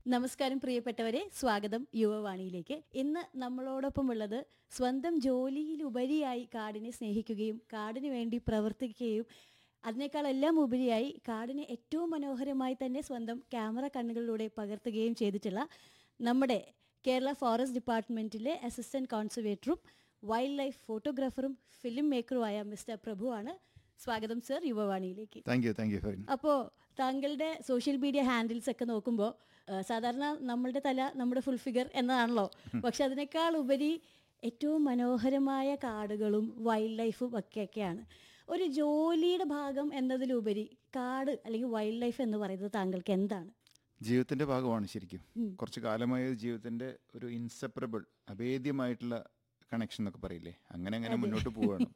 നമസ്കാരം പ്രിയപ്പെട്ടവരെ സ്വാഗതം യുവവാണിയിലേക്ക് ഇന്ന് നമ്മളോടൊപ്പം ഉള്ളത് സ്വന്തം ജോലിയിലുപരിയായി കാടിനെ സ്നേഹിക്കുകയും കാടിന് വേണ്ടി പ്രവർത്തിക്കുകയും അതിനേക്കാളെല്ലാം ഉപരിയായി കാടിനെ ഏറ്റവും മനോഹരമായി തന്നെ സ്വന്തം ക്യാമറ കണ്ണുകളിലൂടെ പകർത്തുകയും ചെയ്തിട്ടുള്ള നമ്മുടെ കേരള ഫോറസ്റ്റ് ഡിപ്പാർട്ട്മെന്റിലെ അസിസ്റ്റന്റ് കോൺസർവേറ്ററും വൈൽഡ് ലൈഫ് ഫോട്ടോഗ്രാഫറും ഫിലിം മേക്കറുമായ മിസ്റ്റർ പ്രഭുവാണ് സ്വാഗതം സർ യുവവാണിയിലേക്ക് thank you thank you fine അപ്പോൾ താങ്കളുടെ സോഷ്യൽ മീഡിയ ഹാൻഡിൽസ് ഒക്കെ നോക്കുമ്പോൾ സാധാരണ നമ്മളുടെ തല നമ്മുടെ ഫുൾ ഫിഗർ എന്നതാണല്ലോ പക്ഷെ അതിനേക്കാൾ ഉപരി ഏറ്റവും മനോഹരമായ കാടുകളും വൈൽഡ് ലൈഫും ഒക്കെയൊക്കെയാണ് ഒരു ജോലിയുടെ ഭാഗം എന്നതിലുപരി കാട് അല്ലെങ്കിൽ വൈൽഡ് ലൈഫ് എന്ന് പറയുന്നത് താങ്കൾക്ക് എന്താണ് ജീവിതത്തിന്റെ ഭാഗമാണ് ശരിക്കും കുറച്ച് കാലമായ ജീവിതത്തിന്റെ ഒരു ഇൻസെപ്പറബിൾ അഭേദ്യമായിട്ടുള്ള കണക്ഷൻ എന്നൊക്കെ പറയില്ലേ അങ്ങനെ അങ്ങനെ മുന്നോട്ട് പോവുകയാണ്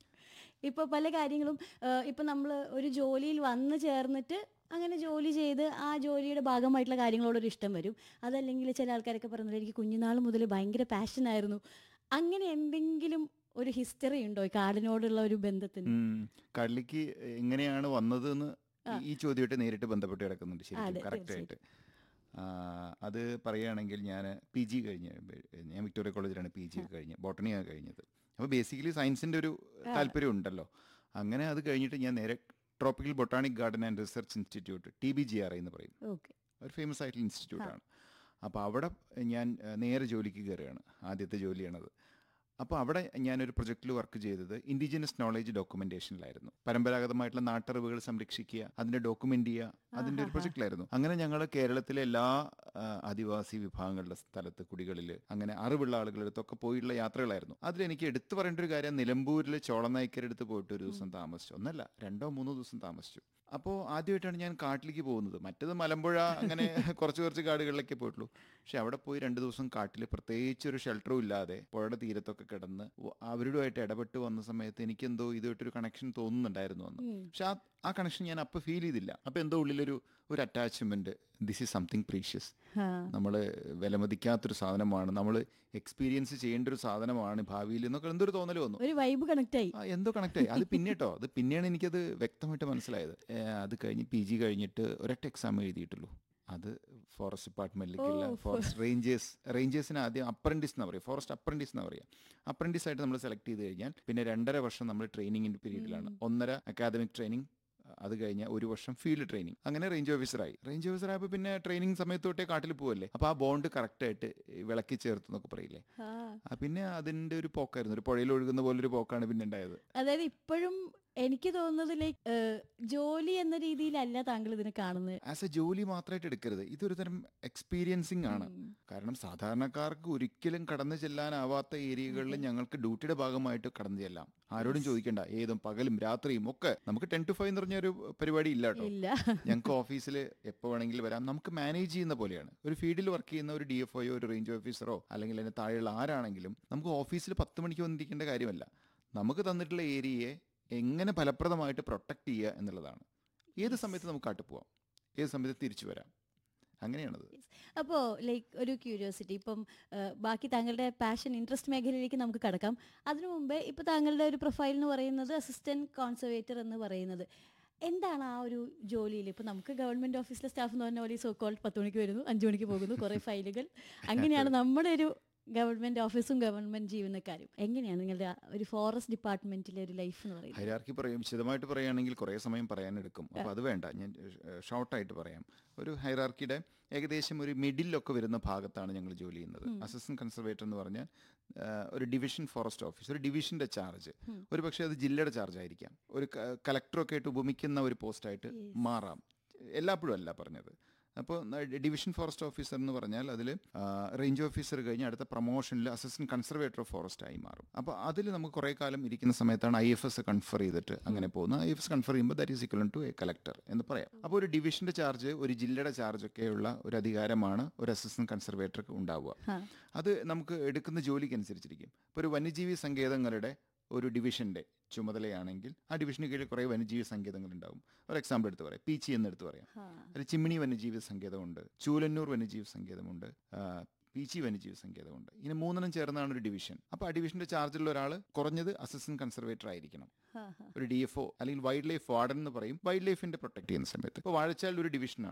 ഇപ്പോൾ പല കാര്യങ്ങളും ഇപ്പം നമ്മൾ ഒരു ജോലിയിൽ വന്നു ചേർന്നിട്ട് അങ്ങനെ ജോലി ചെയ്ത് ആ ജോലിയുടെ ഭാഗമായിട്ടുള്ള കാര്യങ്ങളോടൊരു ഇഷ്ടം വരും അതല്ലെങ്കിൽ ചില ആൾക്കാരൊക്കെ പറഞ്ഞത് എനിക്ക് കുഞ്ഞുനാൾ മുതൽ ഭയങ്കര പാഷനായിരുന്നു അങ്ങനെ എന്തെങ്കിലും ഒരു ഹിസ്റ്ററി ഉണ്ടോ ഈ കാടിനോടുള്ള ഒരു ബന്ധത്തിന് ഉം. കടലിക്ക് എങ്ങനെയാണ് വന്നതെന്ന് ഈ- ഈ ചോദ്യമായിട്ട് നേരിട്ട് ബന്ധപ്പെട്ട് കിടക്കുന്നുണ്ട് ശരിക്കും കറക്റ്റ് ആയിട്ട് ആ, അത് പറയുകയാണെങ്കിൽ ഞാൻ പി ജി കഴിഞ്ഞ് ഞാൻ വിക്ടോറിയ കോളേജിലാണ് പി ജി കഴിഞ്ഞ് ബോട്ടണിയാണ് കഴിഞ്ഞത് അപ്പോൾ ബേസിക്കലി സയൻസിൻ്റെ ഒരു താല്പര്യം ഉണ്ടല്ലോ അങ്ങനെ അത് കഴിഞ്ഞിട്ട് ഞാൻ നേരെ tropical botanic garden and research institute T B G R എന്ന് പറയും ഓക്കെ ഒരു ഫേമസ് ആയിട്ടുള്ള ഇൻസ്റ്റിറ്റ്യൂട്ടാണ് അപ്പോൾ അവിടെ ഞാൻ ഏഹ്, നേരെ ജോലിക്ക് കയറുകയാണ് ആദ്യത്തെ ജോലിയാണത് അപ്പോൾ അവിടെ ഞാനൊരു പ്രൊജക്റ്റിൽ വർക്ക് ചെയ്തത് ഇൻഡിജിനസ് നോളേജ് ഡോക്യുമെന്റേഷനിലായിരുന്നു പരമ്പരാഗതമായിട്ടുള്ള നാട്ടറിവുകൾ സംരക്ഷിക്കുക അതിന്റെ ഡോക്യുമെന്റ് ചെയ്യുക അതിന്റെ ഒരു പ്രൊജക്റ്റിലായിരുന്നു അങ്ങനെ ഞങ്ങൾ കേരളത്തിലെ എല്ലാ ആ, ആദിവാസി വിഭാഗങ്ങളുടെ സ്ഥലത്ത് കുടികളിൽ അങ്ങനെ അറിവുള്ള ആളുകളുടെ അടുത്തൊക്കെ പോയിട്ടുള്ള യാത്രകളായിരുന്നു അതിൽ എനിക്ക് എടുത്തു പറയേണ്ട ഒരു കാര്യം നിലമ്പൂരിൽ ചോളനായ്ക്കരടുത്ത് പോയിട്ട് ഒരു ദിവസം താമസിച്ചു ഒന്നല്ല രണ്ടോ മൂന്നോ ദിവസം താമസിച്ചു അപ്പോൾ ആദ്യമായിട്ടാണ് ഞാൻ കാട്ടിലേക്ക് പോകുന്നത് മറ്റത് മലമ്പുഴ അങ്ങനെ കുറച്ച് കുറച്ച് കാടുകളിലൊക്കെ പോയിട്ടുള്ളൂ പക്ഷെ അവിടെ പോയി രണ്ട് ദിവസം കാട്ടിൽ പ്രത്യേകിച്ച് ഒരു ഷെൽട്ടറും ഇല്ലാതെ പുഴയുടെ തീരത്തൊക്കെ കിടന്ന് വ- അവരുമായിട്ട് ഇടപെട്ട് വന്ന സമയത്ത് എനിക്കെന്തോ ഇതുമായിട്ടൊരു കണക്ഷൻ തോന്നുന്നുണ്ടായിരുന്നു അന്ന് പക്ഷെ ആ ആ കണക്ഷൻ ഞാൻ അപ്പോൾ ഫീൽ ചെയ്തില്ല അപ്പോൾ എന്തോ ഉള്ളിലൊരു ഒരു attachment this is something precious നമ്മൾ വിലമതിക്കാത്തൊരു സാധനമാണ് നമ്മൾ എക്സ്പീരിയൻസ് ചെയ്യേണ്ട ഒരു സാധനമാണ് ഭാവിയിൽ എന്നൊക്കെ എന്തൊരു തോന്നൽ വന്നു ഒരു വൈബ് കണക്ട് ആയി ആ, എന്തോ കണക്ട് ആയി അത് പിന്നെ കേട്ടോ അത് പിന്നെയാണ് എനിക്കത് വ്യക്തമായിട്ട് മനസ്സിലായത് ഏ, അത് കഴിഞ്ഞ് പി ജി കഴിഞ്ഞിട്ട് ഒരൊറ്റ എക്സാം എഴുതിയിട്ടുള്ളൂ അത് ഫോറസ്റ്റ് ഡിപ്പാർട്ട്മെന്റിലേക്കുള്ള ഫോറസ്റ്റ് റേഞ്ചേഴ്സ് റേഞ്ചേഴ്സിന് ആദ്യം അപ്രന്റീസ് എന്ന് പറയും ഫോറസ്റ്റ് അപ്രന്റീസ് എന്ന് പറയാം അപ്രന്റീസ് ആയിട്ട് നമ്മൾ സെലക്ട് ചെയ്ത് കഴിഞ്ഞാൽ പിന്നെ രണ്ടര വർഷം നമ്മൾ ട്രെയിനിങ്ങിന്റെ പീരീഡിലാണ് ഒന്നര അക്കാദമിക് ട്രെയിനിങ് അത് കഴിഞ്ഞ ഒരു വർഷം ഫീൽഡ് ട്രെയിനിങ് അങ്ങനെ റേഞ്ച് ഓഫീസറായി റേഞ്ച് ഓഫീസറായപ്പോൾ പിന്നെ ട്രെയിനിങ് സമയത്ത് തൊട്ടേ കാട്ടിൽ പോവല്ലേ അപ്പോൾ ആ ബോണ്ട് കറക്റ്റായിട്ട് വിളക്കി ചേർത്ത് എന്നൊക്കെ പറയില്ലേ ആ. ആ, പിന്നെ അതിന്റെ ഒരു പോക്കായിരുന്നു ഒരു പുഴയിൽ ഒഴുകുന്ന പോലൊരു പോക്കാണ് പിന്നെ ഉണ്ടായത് അതായത് ഇപ്പോഴും എനിക്ക് തോന്നുന്നത് ലൈക്ക് ജോലി എന്ന രീതിയിലല്ല താങ്കൾ ഇതിനെ കാണുന്നത് ആസ് എ ജോലി മാത്രമായിട്ട് എടുക്കരുത് ഇതൊരു തരം എക്സ്പീരിയൻസിങ് ആണ് കാരണം സാധാരണക്കാർക്ക് ഒരിക്കലും കടന്നു ചെല്ലാനാവാത്ത ഏരിയകളിൽ ഞങ്ങൾക്ക് ഡ്യൂട്ടിയുടെ ഭാഗമായിട്ട് കടന്നു ചെല്ലാം ആരോടും ചോദിക്കണ്ട ഏതും പകലും രാത്രിയും ഒക്കെ നമുക്ക് ടെൻ ടു ഫൈവ് എന്ന് പറഞ്ഞ ഒരു പരിപാടി ഇല്ല കേട്ടോ ഇല്ല ഞങ്ങൾക്ക് ഓഫീസിൽ എപ്പോൾ വേണമെങ്കിലും വരാം നമുക്ക് മാനേജ് ചെയ്യുന്ന പോലെയാണ് ഒരു ഫീൽഡിൽ വർക്ക് ചെയ്യുന്ന ഒരു ഡി എഫ് ഒയോ ഒരു റേഞ്ച് ഓഫീസറോ അല്ലെങ്കിൽ അതിന് താഴെയുള്ള ആരാണെങ്കിലും നമുക്ക് ഓഫീസിൽ പത്ത് മണിക്ക് വന്നിരിക്കേണ്ട കാര്യമല്ല നമുക്ക് തന്നിട്ടുള്ള ഏരിയയെ എങ്ങനെ ഫലപ്രദമായിട്ട് പ്രൊട്ടക്ട് ചെയ്യുക എന്നുള്ളതാണ് ഏത് സമയത്ത് നമുക്ക് കാട്ടു പോവാം ഏത് സമയത്ത് തിരിച്ചു വരാം അങ്ങനെയാണത് അപ്പോൾ ലൈക്ക് ഒരു ക്യൂരിയോസിറ്റി ഇപ്പം ആ, ബാക്കി താങ്കളുടെ പാഷൻ ഇൻട്രസ്റ്റ് മേഖലയിലേക്ക് നമുക്ക് കടക്കാം അതിനു മുമ്പേ ഇപ്പോൾ താങ്കളുടെ ഒരു പ്രൊഫൈൽ എന്ന് പറയുന്നത് അസിസ്റ്റന്റ് കോൺസർവേറ്റർ എന്ന് പറയുന്നത് എന്താണ് ആ ഒരു ജോലിയിൽ ഇപ്പം നമുക്ക് ഗവൺമെന്റ് ഓഫീസിലെ സ്റ്റാഫ് എന്ന് പറഞ്ഞ പോലെ ഈ സോ കോൾഡ് പത്ത് മണിക്ക് വരുന്നു അഞ്ചു മണിക്ക് പോകുന്നു കുറേ ഫയലുകൾ അങ്ങനെയാണ് നമ്മുടെ ഒരു ഗവൺമെന്റ് ഓഫീസും ഗവൺമെന്റ് ജീവനക്കാരും എങ്ങനെയാണ് നിങ്ങളുടെ ആ ഒരു ഫോറസ്റ്റ് ഡിപ്പാർട്ട്മെന്റിലെ ഒരു ലൈഫ് എന്ന് പറയുന്നത് ഹൈരാർക്കി പറയും വിശദമായിട്ട് പറയുകയാണെങ്കിൽ കുറേ സമയം പറയാനെടുക്കും അപ്പോൾ അത് വേണ്ട ഞാൻ ഷോർട്ടായിട്ട് പറയാം ഒരു ഹൈറാർക്കിയുടെ ഏകദേശം ഒരു മിഡിലൊക്കെ വരുന്ന ഭാഗത്താണ് ഞങ്ങൾ ജോലി ചെയ്യുന്നത് അസിസ്റ്റന്റ് കൺസർവേറ്റർ എന്ന് പറഞ്ഞാൽ ആ, ഒരു ഡിവിഷൻ ഫോറസ്റ്റ് ഓഫീസ് ഒരു ഡിവിഷന്റെ ചാർജ് ഒരു പക്ഷേ അത് ജില്ലയുടെ ചാർജ് ആയിരിക്കാം ഒരു കലക്ടറൊക്കെ ആയിട്ട് ഉപമിക്കുന്ന ഒരു പോസ്റ്റായിട്ട് മാറാം എല്ലാപ്പോഴും അല്ല പറഞ്ഞത് അപ്പോൾ ഡിവിഷൻ ഫോറസ്റ്റ് ഓഫീസർ എന്ന് പറഞ്ഞാൽ അതിൽ റേഞ്ച് ഓഫീസർ കഴിഞ്ഞ് അടുത്ത പ്രൊമോഷനിൽ അസിസ്റ്റന്റ് കൺസർവേറ്റർ ഓഫ് ഫോറസ്റ്റ് ആയി മാറും അപ്പോൾ അതിൽ നമുക്ക് കുറേ കാലം ഇരിക്കുന്ന സമയത്താണ് ഐ എഫ് എസ് കൺഫർ ചെയ്തിട്ട് അങ്ങനെ പോകുന്നത് ഐ എഫ് എസ് കൺഫർ ചെയ്യുമ്പോൾ that is equivalent to a collector എന്ന് പറയാം അപ്പോൾ ഒരു ഡിവിഷന്റെ ചാർജ് ഒരു ജില്ലയുടെ ചാർജ് ഒക്കെയുള്ള ഒരു അധികാരമാണ് ഒരു അസിസ്റ്റന്റ് കൺസർവേറ്റർക്ക് ഉണ്ടാവുക അത് നമുക്ക് എടുക്കുന്ന ജോലിക്ക് അനുസരിച്ചിരിക്കും ഇപ്പോൾ ഒരു വന്യജീവി സങ്കേതങ്ങളുടെ ഒരു ഡിവിഷന്റെ ചുമതലയാണെങ്കിൽ ആ ഡിവിഷന് കീഴിൽ കുറേ വന്യജീവി സങ്കേതങ്ങൾ ഉണ്ടാവും ഒരു എക്സാമ്പിൾ എടുത്ത് പറയാം പീച്ചി എന്ന് എടുത്ത് പറയാം അതിൽ ചിമ്മിണി വന്യജീവി സങ്കേതമുണ്ട് ചൂലന്നൂർ വന്യജീവി സങ്കേതമുണ്ട് ആ, പീച്ചി വന്യജീവി സങ്കേതമുണ്ട് ഇങ്ങനെ മൂന്നെണ്ണം ചേർന്നാണ് ഒരു ഡിവിഷൻ അപ്പോൾ ആ ഡിവിഷന്റെ ചാർജിലുള്ള ഒരാൾ കുറഞ്ഞത് അസിസ്റ്റന്റ് കൺസർവേറ്റർ ആയിരിക്കണം ഒരു ഡി എഫ് ഒ അല്ലെങ്കിൽ വൈൽഡ് ലൈഫ് വാർഡൻ എന്ന് പറയും വൈൽഡ് ലൈഫിന്റെ പ്രൊട്ടക്ട് ചെയ്യുന്ന സമയത്ത് ഇപ്പോൾ വാഴച്ചാൽ ഒരു ഡിവിഷനാണ്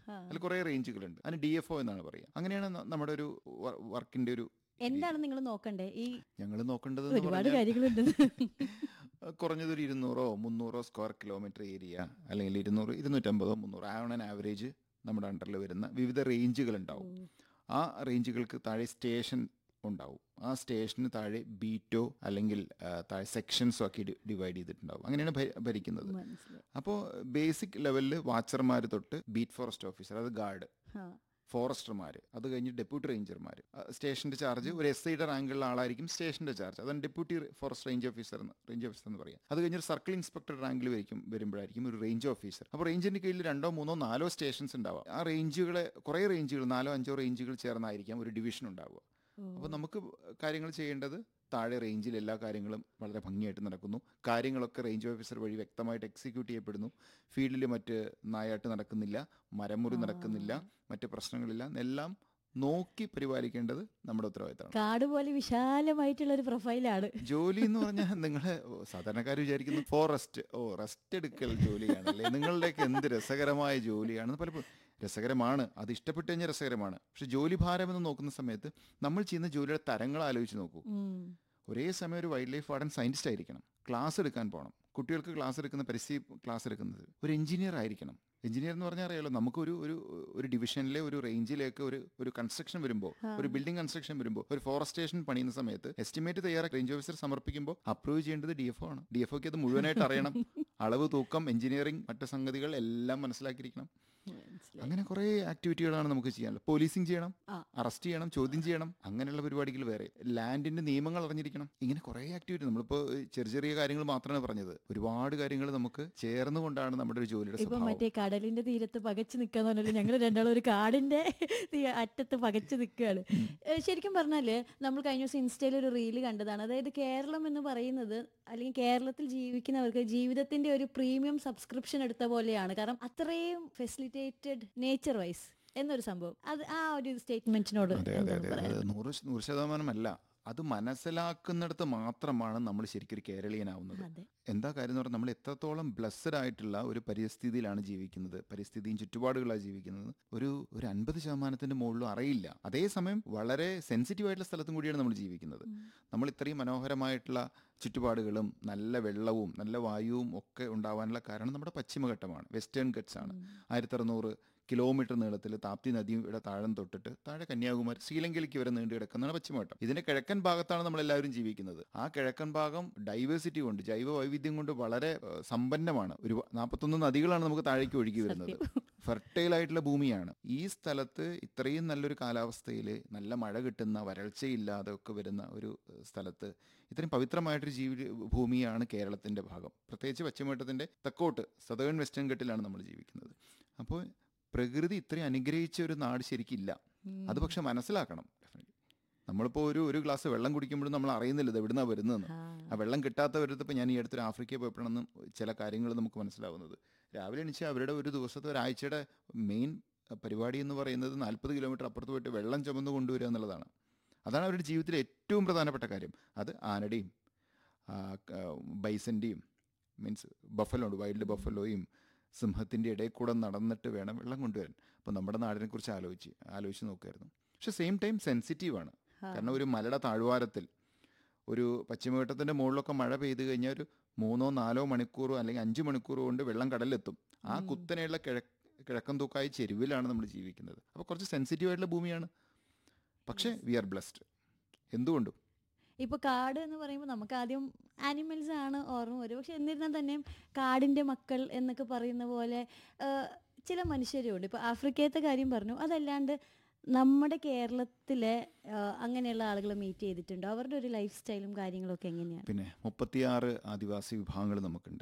ആ. അതിൽ കുറേ റേഞ്ചുകളുണ്ട് അതിന് ഡി എഫ് ഒ എന്നാണ് പറയുക അങ്ങനെയാണ് ന- നമ്മുടെ ഒരു വർക്കിന്റെ ഒരു എന്താണ് നിങ്ങൾ നോക്കണ്ടേ ഈ ഞങ്ങൾ നോക്കേണ്ടത് ഒരുപാട് കാര്യങ്ങളുണ്ട് കുറഞ്ഞതൊരു ഇരുന്നൂറോ മുന്നൂറോ സ്ക്വയർ കിലോമീറ്റർ ഏരിയ അല്ലെങ്കിൽ ഇരുന്നൂറ് ഇരുന്നൂറ്റമ്പതോ മുന്നൂറോ ആവൺ ആൻ ആവറേജ് നമ്മുടെ അണ്ടറിൽ വരുന്ന വിവിധ റേഞ്ചുകൾ ഉണ്ടാവും ആ റേഞ്ചുകൾക്ക് താഴെ സ്റ്റേഷൻ ഉണ്ടാവും ആ സ്റ്റേഷന് താഴെ ബീറ്റോ അല്ലെങ്കിൽ ആ, താഴെ സെക്ഷൻസോ ആക്കി ഡിവൈഡ് ചെയ്തിട്ടുണ്ടാവും അങ്ങനെയാണ് ഭ- ഭരിക്കുന്നത് മനസ്സിലായി അപ്പോൾ ബേസിക് ലെവലിൽ വാച്ചർമാർ തൊട്ട് ബീറ്റ് ഫോറസ്റ്റ് ഓഫീസർ അത് ഗാർഡ് ആ. ഫോറസ്റ്റർമാർ അത് കഴിഞ്ഞ് ഡെപ്യൂട്ടി റേഞ്ചർമാർ സ്റ്റേഷന്റെ ചാർജ് ഒരു എസ് ഐയുടെ റാങ്കിലുള്ള ആളായിരിക്കും സ്റ്റേഷന്റെ ചാർജ് അതാണ് ഡെപ്യൂട്ടി ഫോറസ്റ്റ് റേഞ്ച് ഓഫീസർ എന്ന് റേഞ്ച് ഓഫീസർ എന്ന് പറയാം അത് കഴിഞ്ഞ് ഒരു സർക്കിൾ ഇൻസ്പെക്ടർ റാങ്കിൽ വരിക്കും വരുമ്പോഴായിരിക്കും ഒരു റേഞ്ച് ഓഫീസർ അപ്പോൾ റേഞ്ചിന്റെ കീഴിൽ രണ്ടോ മൂന്നോ നാലോ സ്റ്റേഷൻസ് ഉണ്ടാവാം ആ റേഞ്ചുകളെ കുറേ റേഞ്ചുകൾ നാലോ അഞ്ചോ റേഞ്ചുകൾ ചേർന്നായിരിക്കാം ഒരു ഡിവിഷൻ ഉണ്ടാവുക ഓ. അപ്പോൾ നമുക്ക് കാര്യങ്ങൾ ചെയ്യേണ്ടത് താഴെ റേഞ്ചിൽ എല്ലാ കാര്യങ്ങളും വളരെ ഭംഗിയായിട്ട് നടക്കുന്നു കാര്യങ്ങളൊക്കെ റേഞ്ച് ഓഫീസർ വഴി വ്യക്തമായിട്ട് എക്സിക്യൂട്ട് ചെയ്യപ്പെടുന്നു ഫീൽഡിൽ മറ്റ് നായാട്ട് നടക്കുന്നില്ല മരമുറി ആ. നടക്കുന്നില്ല മറ്റ് പ്രശ്നങ്ങളില്ല എല്ലാം നോക്കി പരിപാലിക്കേണ്ടത് നമ്മുടെ ഉത്തരവാദിത്തമാണ് കാട് പോലെ വിശാലമായിട്ടുള്ള ഒരു പ്രൊഫൈലാണ് ജോലി എന്ന് പറഞ്ഞാൽ നിങ്ങൾ സാധാരണക്കാർ വിചാരിക്കുന്നു ഫോറസ്റ്റ് ഓ റെസ്റ്റ് എടുക്കൽ ജോലിയാണല്ലേ നിങ്ങളുടെയൊക്കെ എന്ത് രസകരമായ ജോലിയാണെന്ന് പലപ്പോഴും രസകരമാണ് അത് ഇഷ്ടപ്പെട്ട് കഴിഞ്ഞാൽ രസകരമാണ് പക്ഷെ ജോലി ഭാരം എന്ന് നോക്കുന്ന സമയത്ത് നമ്മൾ ചെയ്യുന്ന ജോലിയുടെ തരങ്ങൾ ആലോചിച്ച് നോക്കൂ ഉം. ഒരേ സമയം ഒരു വൈൽഡ് ലൈഫ് വാർഡൻ സയൻറ്റിസ്റ്റ് ആയിരിക്കണം ക്ലാസ് എടുക്കാൻ പോകണം കുട്ടികൾക്ക് ക്ലാസ് എടുക്കുന്ന പരിസ്ഥിതി ക്ലാസ് എടുക്കുന്നത് ഒരു എഞ്ചിനീയർ ആയിരിക്കണം എഞ്ചിനീയർ എന്ന് പറഞ്ഞാൽ അറിയാലോ നമുക്കൊരു ഒരു ഒരു ഡിവിഷനിലെ ഒരു റേഞ്ചിലേക്ക് ഒരു ഒരു കൺസ്ട്രക്ഷൻ വരുമ്പോൾ ഒരു ബിൽഡിംഗ് കൺസ്ട്രക്ഷൻ വരുമ്പോൾ ഒരു ഫോറസ്റ്റേഷൻ പണിയുന്ന സമയത്ത് എസ്റ്റിമേറ്റ് തയ്യാറാക്കി റേഞ്ച് ഓഫീസർ സമർപ്പിക്കുമ്പോൾ അപ്രൂവ് ചെയ്യേണ്ടത് ഡി എഫ് ആണ് ഡി എഫ് ഒക്ക് അത് മുഴുവനായിട്ട് അറിയണം അളവ് തൂക്കം എഞ്ചിനീയറിംഗ് മറ്റു സംഗതികൾ എല്ലാം മനസ്സിലാക്കിയിരിക്കണം മനസ്സിലായി. അങ്ങനെ കുറേ ആക്ടിവിറ്റികളാണ് നമുക്ക് ചെയ്യാനുള്ളത് പോലീസിങ് ചെയ്യണം ആ. അറസ്റ്റ് ചെയ്യണം ചോദ്യം ചെയ്യണം അങ്ങനെയുള്ള പരിപാടികൾ വേറെ ലാൻഡിന്റെ നിയമങ്ങൾ അറിഞ്ഞിരിക്കണം ഇങ്ങനെ കുറേ ആക്ടിവിറ്റി നമ്മളിപ്പോൾ ചെറിയ ചെറിയ കാര്യങ്ങൾ മാത്രമാണ് പറഞ്ഞത് ഒരുപാട് കാര്യങ്ങൾ നമുക്ക് ചേർന്നുകൊണ്ടാണ് നമ്മുടെ ഒരു ജോലിയുടെ ഇപ്പൊ സ്വഭാവം മറ്റേ കടലിന്റെ തീരത്ത് പകച്ചു നിൽക്കാന്ന് പറഞ്ഞാൽ ഞങ്ങൾ രണ്ടാളും ഒരു കാടിന്റെ തീ- അറ്റത്ത് പകച്ചു നിൽക്കുകയാണ് ഏഹ് ശരിക്കും പറഞ്ഞാല് നമ്മൾ കഴിഞ്ഞ ദിവസം ഇൻസ്റ്റയിൽ ഒരു റീല് കണ്ടതാണ് അതായത് കേരളം എന്ന് പറയുന്നത് അല്ലെങ്കിൽ കേരളത്തിൽ ജീവിക്കുന്നവർക്ക് ജീവിതത്തിന്റെ ഒരു പ്രീമിയം സബ്സ്ക്രിപ്ഷൻ എടുത്ത പോലെയാണ് കാരണം അത്രയും ഫെസിലിറ്റേറ്റഡ് നേച്ചർ വൈസ് എന്നൊരു സംഭവം അത് ആ ഒരു സ്റ്റേറ്റ്മെന്റിനോട് അതെ അതെ എന്താണ് അതെ പറയാൻ അത് നൂറ് ശ- നൂറ് ശതമാനമല്ല അത് മനസ്സിലാക്കുന്നിടത്ത് മാത്രമാണ് നമ്മൾ ശരിക്കും ഒരു കേരളീയനാവുന്നത് അതെ എന്താ കാര്യം എന്ന് പറഞ്ഞാൽ നമ്മൾ എത്രത്തോളം ബ്ലസ്സഡ് ആയിട്ടുള്ള ഒരു പരിസ്ഥിതിയിലാണ് ജീവിക്കുന്നത് പരിസ്ഥിതിയും ചുറ്റുപാടുകളാണ് ജീവിക്കുന്നത് ഒരു ഒരു അൻപത് ശതമാനത്തിന്റെ മുകളിലും അറിയില്ല അതേസമയം വളരെ സെൻസിറ്റീവ് ആയിട്ടുള്ള സ്ഥലത്തും കൂടിയാണ് നമ്മൾ ജീവിക്കുന്നത് നമ്മൾ ഇത്രയും മനോഹരമായിട്ടുള്ള ചുറ്റുപാടുകളും നല്ല വെള്ളവും നല്ല വായുവും ഒക്കെ ഉണ്ടാവാനുള്ള കാരണം നമ്മുടെ പശ്ചിമഘട്ടമാണ് വെസ്റ്റേൺ ഗട്ട്സ് ആണ് ആയിരത്തി അറുന്നൂറ് കിലോമീറ്റർ നീളത്തിൽ താപ്തി നദിയുടെ താഴം തൊട്ടിട്ട് താഴെ കന്യാകുമാരി ശ്രീലങ്കയിലേക്ക് വരെ നീണ്ടു കിടക്കുന്നതാണ് പശ്ചിമഘട്ടം ഇതിന്റെ കിഴക്കൻ ഭാഗത്താണ് നമ്മൾ എല്ലാവരും ജീവിക്കുന്നത് ആ കിഴക്കൻ ഭാഗം ഡൈവേഴ്സിറ്റി കൊണ്ട് ജൈവ വൈവിധ്യം കൊണ്ട് വളരെ ഏഹ്, സമ്പന്നമാണ് ഒരു നാൽപ്പത്തൊന്ന് നദികളാണ് നമുക്ക് താഴേക്ക് ഒഴുകി വരുന്നത് ഫെർട്ടൈൽ ആയിട്ടുള്ള ഭൂമിയാണ് ഈ സ്ഥലത്ത് ഇത്രയും നല്ലൊരു കാലാവസ്ഥയിൽ നല്ല മഴ കിട്ടുന്ന വരൾച്ചയില്ലാതെ ഒക്കെ വരുന്ന ഒരു ഏഹ്, സ്ഥലത്ത് ഇത്രയും പവിത്രമായിട്ടൊരു ജീവി ഭൂമിയാണ് കേരളത്തിന്റെ ഭാഗം പ്രത്യേകിച്ച് പശ്ചിമഘട്ടത്തിന്റെ തെക്കോട്ട് സദേൺ വെസ്റ്റേൺ ഘട്ടിലാണ് നമ്മൾ ജീവിക്കുന്നത് അപ്പോൾ പ്രകൃതി ഇത്രയും അനുഗ്രഹിച്ച ഒരു നാട് ശരിക്കില്ല അത് പക്ഷെ മനസ്സിലാക്കണം definitely. നമ്മളിപ്പോൾ ഒരു ഒരു ഗ്ലാസ് വെള്ളം കുടിക്കുമ്പോഴും നമ്മൾ അറിയുന്നില്ല ഇത് എവിടുന്നാണ് വരുന്നതെന്ന് ആ. ആ വെള്ളം കിട്ടാത്തവരടുത്ത് ഇപ്പോൾ ഞാൻ ഈ അടുത്തൊരു ആഫ്രിക്കയിൽ പോയപ്പോഴാണ് ചില കാര്യങ്ങൾ നമുക്ക് മനസ്സിലാവുന്നത് രാവിലെ എണീച്ച് അവരുടെ ഒരു ദിവസത്തെ ഒരാഴ്ചയുടെ മെയിൻ പരിപാടി എന്ന് പറയുന്നത് നാൽപ്പത് കിലോമീറ്റർ അപ്പുറത്ത് പോയിട്ട് വെള്ളം ചുമന്ന് കൊണ്ടുവരിക എന്നുള്ളതാണ് അതാണ് അവരുടെ ജീവിതത്തിലെ ഏറ്റവും പ്രധാനപ്പെട്ട കാര്യം അത് ആനയുടെയും ബൈസൻ്റെയും മീൻസ് ബഫലോ ഉണ്ട് വൈൽഡ് ബഫലോയും സിംഹത്തിൻ്റെ ഇടയിൽ കൂടെ നടന്നിട്ട് വേണം വെള്ളം കൊണ്ടുവരാൻ അപ്പോൾ നമ്മുടെ നാടിനെക്കുറിച്ച് ആലോചിച്ച് ആലോചിച്ച് നോക്കുമായിരുന്നു പക്ഷെ സെയിം ടൈം സെൻസിറ്റീവാണ് കാരണം ഒരു മലയുടെ താഴ്വാരത്തിൽ ഒരു പശ്ചിമഘട്ടത്തിൻ്റെ മുകളിലൊക്കെ മഴ പെയ്ത് കഴിഞ്ഞാൽ ഒരു മൂന്നോ നാലോ മണിക്കൂറോ അല്ലെങ്കിൽ അഞ്ച് മണിക്കൂറോ കൊണ്ട് വെള്ളം കടലിലെത്തും ആ കുത്തനെയുള്ള കിഴക്ക് കിഴക്കൻ തൂക്കായ ചെരുവിലാണ് നമ്മൾ ജീവിക്കുന്നത് അപ്പോൾ കുറച്ച് സെൻസിറ്റീവ് ആയിട്ടുള്ള ഭൂമിയാണ് പക്ഷേ വി ആർ ബ്ലെസ്ഡ് എന്തുകൊണ്ടും ഇപ്പൊ കാട് എന്ന് പറയുമ്പോൾ നമുക്ക് ആദ്യം ആനിമൽസ് ആണ് ഓർമ്മ വരും പക്ഷെ എന്നിരുന്നാൽ തന്നെയും കാടിന്റെ മക്കൾ എന്നൊക്കെ പറയുന്ന പോലെ ആ, ചില മനുഷ്യരും ഉണ്ട് ഇപ്പൊ ആഫ്രിക്കത്തെ കാര്യം പറഞ്ഞു അതല്ലാണ്ട് നമ്മുടെ കേരളത്തിലെ ആ, അങ്ങനെയുള്ള ആളുകളെ മീറ്റ് ചെയ്തിട്ടുണ്ടോ അവരുടെ ഒരു ലൈഫ് സ്റ്റൈലും കാര്യങ്ങളൊക്കെ എങ്ങനെയാണ് പിന്നെ മുപ്പത്തിയാറ് ആദിവാസി വിഭാഗങ്ങൾ നമുക്കുണ്ട്